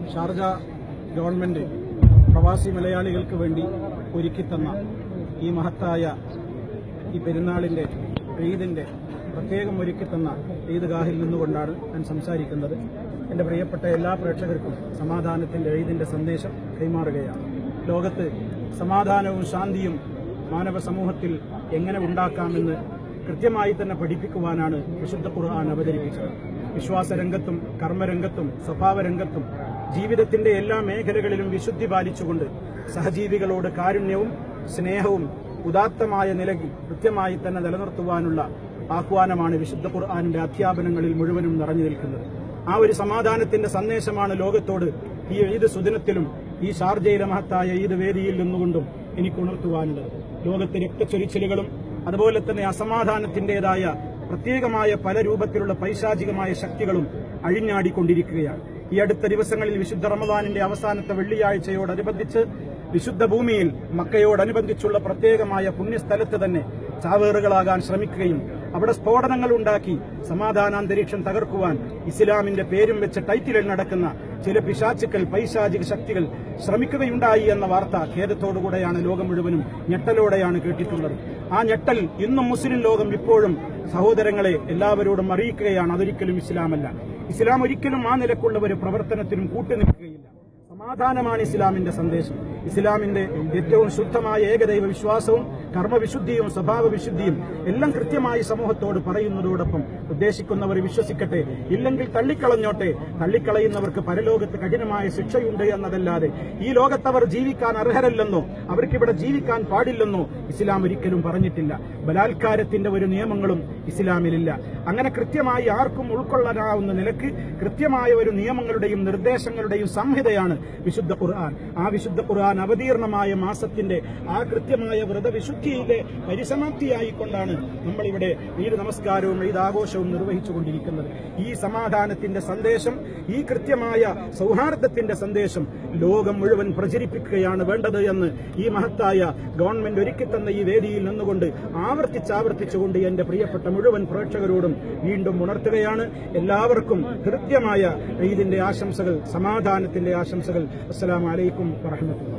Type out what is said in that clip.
Sharjah government പ്രവാസി മലയാളികൾക്ക് വേണ്ടി ഒരുക്കിത്തന്ന ഈ മഹത്തായ ഈ പെരുന്നാളിന്റെ ഈദിന്റെ പ്രത്യേകം ഒരുക്കിത്തന്ന ഈദ്ഗാഹിൽ നിന്നുകൊണ്ടാണ് ഞാൻ സംസാരിക്കുന്നത് എന്റെ പ്രിയപ്പെട്ട എല്ലാ പ്രേക്ഷകർക്കും സമാധാനത്തിന്റെ ഈദിന്റെ സന്ദേശം കൈമാറുകയാണ് ലോകത്ത് സമാധാനവും ശാന്തിയും മാനവ സമൂഹത്തിൽ എങ്ങനെ ഉണ്ടാക്കാമെന്ന് കൃത്യമായി തന്നെ പഠിപ്പിക്കുവാനാണ് വിശുദ്ധ ഖുർആൻ അവതരിപ്പിച്ചത് വിശ്വാസരംഗത്തും കർമ്മരംഗത്തും സ്വഭാവരംഗത്തും ജീവിതത്തിന്റെ എല്ലാ മേഖലകളിലും വിശുദ്ധി പാലിച്ചുകൊണ്ട് സഹജീവികളോട് കാരുണ്യവും സ്നേഹവും ഉദാത്തമായ നിലയിൽ കൃത്യമായി തന്നെ നിലനിർത്തുവാനുള്ള ആഹ്വാനമാണ് വിശുദ്ധ ഖുർആാനിന്റെ അധ്യാപനങ്ങളിൽ മുഴുവനും നിറഞ്ഞു നിൽക്കുന്നത് ആ ഒരു സമാധാനത്തിന്റെ സന്ദേശമാണ് ലോകത്തോട് ഈ ഈദ് സുദിനത്തിലും ഈ ഷാർജയിലെ മഹത്തായ ഈദ് വേദിയിൽ നിന്നുകൊണ്ടും എനിക്ക് ഉണർത്തുവാനുള്ളത് ലോകത്തെ രക്തച്ചൊരിച്ചിലുകളും അതുപോലെ തന്നെ അസമാധാനത്തിന്റേതായ പ്രത്യേകമായ പല രൂപത്തിലുള്ള പൈശാചികമായ ശക്തികളും അഴിഞ്ഞാടിക്കൊണ്ടിരിക്കുകയാണ് ഈ അടുത്ത ദിവസങ്ങളിൽ വിശുദ്ധ റമദാനിന്റെ അവസാനത്തെ വെള്ളിയാഴ്ചയോടനുബന്ധിച്ച് വിശുദ്ധ ഭൂമിയിൽ മക്കയോടനുബന്ധിച്ചുള്ള പ്രത്യേകമായ പുണ്യസ്ഥലത്ത് തന്നെ ചാവേറുകളാകാൻ ശ്രമിക്കുകയും അവിടെ സ്ഫോടനങ്ങൾ ഉണ്ടാക്കി സമാധാനാന്തരീക്ഷം തകർക്കുവാൻ ഇസ്ലാമിന്റെ പേരും വെച്ച് ടൈറ്റിലിൽ നടക്കുന്ന ചില പിശാച്ചുക്കൾ പൈശാചിക ശക്തികൾ ശ്രമിക്കുകയുണ്ടായി എന്ന വാർത്ത ഖേദത്തോടുകൂടെയാണ് ലോകം മുഴുവനും ഞെട്ടലോടെയാണ് കേട്ടിട്ടുള്ളത് ആ ഞെട്ടൽ ഇന്നും മുസ്ലിം ലോകം ഇപ്പോഴും സഹോദരങ്ങളെ എല്ലാവരോടും അറിയിക്കുകയാണ് അതൊരിക്കലും ഇസ്ലാമല്ല ഇസ്ലാം ഒരിക്കലും ആ നിലക്കുള്ള ഒരു പ്രവർത്തനത്തിനും കൂട്ടുനിൽക്കുകയില്ല സമാധാനമാണ് ഇസ്ലാമിന്റെ സന്ദേശം ഇസ്ലാമിന്റെ ഏറ്റവും ശുദ്ധമായ ഏകദൈവ വിശ്വാസവും കർമ്മവിശുദ്ധിയും സ്വഭാവ വിശുദ്ധിയും എല്ലാം കൃത്യമായി സമൂഹത്തോട് പറയുന്നതോടൊപ്പം ഉദ്ദേശിക്കുന്നവർ വിശ്വസിക്കട്ടെ ഇല്ലെങ്കിൽ തള്ളിക്കളഞ്ഞോട്ടെ തള്ളിക്കളയുന്നവർക്ക് പരലോകത്ത് കഠിനമായ ശിക്ഷയുണ്ട് എന്നതല്ലാതെ ഈ ലോകത്തവർ ജീവിക്കാൻ അർഹരല്ലെന്നോ അവർക്കിവിടെ ജീവിക്കാൻ പാടില്ലെന്നോ ഇസ്ലാം ഒരിക്കലും പറഞ്ഞിട്ടില്ല ബലാത്കാരത്തിന്റെ ഒരു നിയമങ്ങളും ഇസ്ലാമിലില്ല അങ്ങനെ കൃത്യമായി ആർക്കും ഉൾക്കൊള്ളാനാവുന്ന നിലക്ക് കൃത്യമായ ഒരു നിയമങ്ങളുടെയും നിർദ്ദേശങ്ങളുടെയും സംഹിതയാണ് വിശുദ്ധ ഖുർആൻ ആ വിശുദ്ധ ഖുർആൻ അവതീർണമായ മാസത്തിന്റെ ആ കൃത്യമായ വ്രതവിശുദ്ധിയിലെ പരിസമാപ്തിയായിക്കൊണ്ടാണ് നമ്മളിവിടെ ഈദ് നമസ്കാരവും ഈദ് ആഘോഷവും നിർവഹിച്ചുകൊണ്ടിരിക്കുന്നത് ഈ സമാധാനത്തിന്റെ സന്ദേശം ഈ കൃത്യമായ സൗഹാർദ്ദത്തിന്റെ സന്ദേശം ലോകം മുഴുവൻ പ്രചരിപ്പിക്കുകയാണ് വേണ്ടത് എന്ന് ഈ മഹത്തായ ഗവൺമെന്റ് ഒരുക്കിത്തന്ന ഈ വേദിയിൽ നിന്നുകൊണ്ട് ആവർത്തിച്ചാവർത്തിച്ചുകൊണ്ട് എന്റെ പ്രിയപ്പെട്ട മുഴുവൻ പ്രേക്ഷകരോടും വീണ്ടും ഉണർത്തുകയാണ് എല്ലാവർക്കും ഹൃദ്യമായ ഈദിന്റെ ആശംസകൾ സമാധാനത്തിന്റെ ആശംസകൾ അസ്സലാമലൈക്കും വറഹമത്തുള്ള